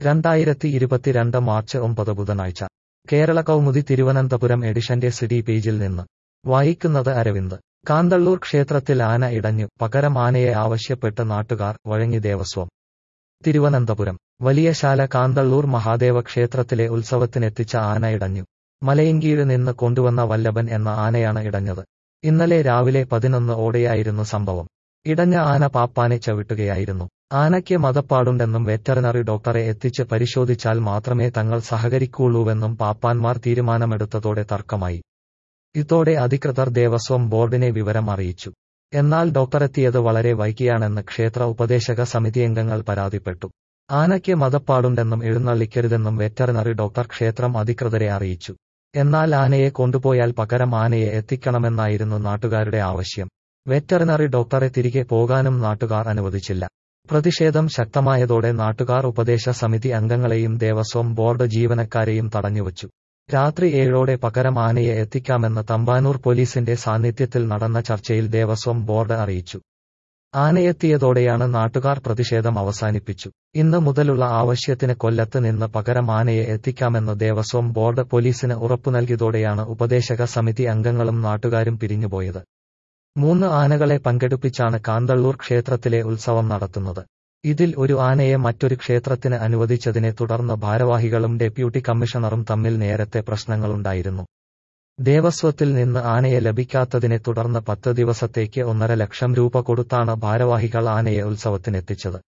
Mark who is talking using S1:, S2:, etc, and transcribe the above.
S1: രണ്ടായിരത്തി ഇരുപത്തിരണ്ട് മാർച്ച് ഒമ്പത് ബുധനാഴ്ച കേരള കൗമുദി തിരുവനന്തപുരം എഡിഷന്റെ സിറ്റി പേജിൽ നിന്ന് വായിക്കുന്നത് അരവിന്ദ് കാന്തള്ളൂർ ക്ഷേത്രത്തിൽ ആന ഇടഞ്ഞു പകരം ആനയെ ആവശ്യപ്പെട്ട് നാട്ടുകാർ വഴങ്ങി ദേവസ്വം തിരുവനന്തപുരം വലിയശാല കാന്തള്ളൂർ മഹാദേവ ക്ഷേത്രത്തിലെ ഉത്സവത്തിനെത്തിച്ച ആന ഇടഞ്ഞു മലയങ്കീഴ് നിന്ന് കൊണ്ടുവന്ന വല്ലഭൻ എന്ന ആനയാണ് ഇടഞ്ഞത് ഇന്നലെ രാവിലെ പതിനൊന്ന് ഓടെയായിരുന്നു സംഭവം ഇടഞ്ഞ ആന പാപ്പാനെ ചവിട്ടുകയായിരുന്നു ആനയ്ക്ക് മതപ്പാടുണ്ടെന്നും വെറ്ററിനറി ഡോക്ടറെ എത്തിച്ച് പരിശോധിച്ചാൽ മാത്രമേ തങ്ങൾ സഹകരിക്കുള്ളൂവെന്നും പാപ്പാന്മാർ തീരുമാനമെടുത്തതോടെ തർക്കമായി ഇതോടെ അധികൃതർ ദേവസ്വം ബോർഡിനെ വിവരം അറിയിച്ചു എന്നാൽ ഡോക്ടറെത്തിയത് വളരെ വൈകിയാണെന്ന് ക്ഷേത്ര ഉപദേശക സമിതിയംഗങ്ങൾ പരാതിപ്പെട്ടു ആനയ്ക്ക് മതപ്പാടുണ്ടെന്നും എഴുന്നള്ളിക്കരുതെന്നും വെറ്ററിനറി ഡോക്ടർ ക്ഷേത്രം അധികൃതരെ അറിയിച്ചു എന്നാൽ ആനയെ കൊണ്ടുപോയാൽ പകരം ആനയെ എത്തിക്കണമെന്നായിരുന്നു നാട്ടുകാരുടെ ആവശ്യം വെറ്ററിനറി ഡോക്ടറെ തിരികെ പോകാനും നാട്ടുകാർ അനുവദിച്ചില്ല പ്രതിഷേധം ശക്തമായതോടെ നാട്ടുകാർ ഉപദേശ സമിതി അംഗങ്ങളെയും ദേവസ്വം ബോർഡ് ജീവനക്കാരെയും തടഞ്ഞുവച്ചു രാത്രി ഏഴോടെ പകരം ആനയെ എത്തിക്കാമെന്ന് തമ്പാനൂർ പോലീസിന്റെ സാന്നിധ്യത്തിൽ നടന്ന ചർച്ചയിൽ ദേവസ്വം ബോർഡ് അറിയിച്ചു ആനയെത്തിയതോടെയാണ് നാട്ടുകാർ പ്രതിഷേധം അവസാനിപ്പിച്ചു ഇന്ന് മുതലുള്ള ആവശ്യത്തിന് കൊല്ലത്ത് നിന്ന് പകരം ആനയെ എത്തിക്കാമെന്ന് ദേവസ്വം ബോർഡ് പോലീസിന് ഉറപ്പു നൽകിയതോടെയാണ് ഉപദേശക സമിതി അംഗങ്ങളും നാട്ടുകാരും പിരിഞ്ഞുപോയത് മൂന്ന് ആനകളെ പങ്കെടുപ്പിച്ചാണ് കാന്തള്ളൂർ ക്ഷേത്രത്തിലെ ഉത്സവം നടത്തുന്നത് ഇതിൽ ഒരു ആനയെ മറ്റൊരു ക്ഷേത്രത്തിന് അനുവദിച്ചതിനെ തുടർന്ന് ഭാരവാഹികളും ഡെപ്യൂട്ടി കമ്മീഷണറും തമ്മിൽ നേരത്തെ പ്രശ്നങ്ങളുണ്ടായിരുന്നു ദേവസ്വത്തിൽ നിന്ന് ആനയെ ലഭിക്കാത്തതിനെ തുടർന്ന് പത്ത് ദിവസത്തേക്ക് ഒന്നര ലക്ഷം രൂപ കൊടുത്താണ് ഭാരവാഹികൾ ആനയെ ഉത്സവത്തിനെത്തിച്ചത്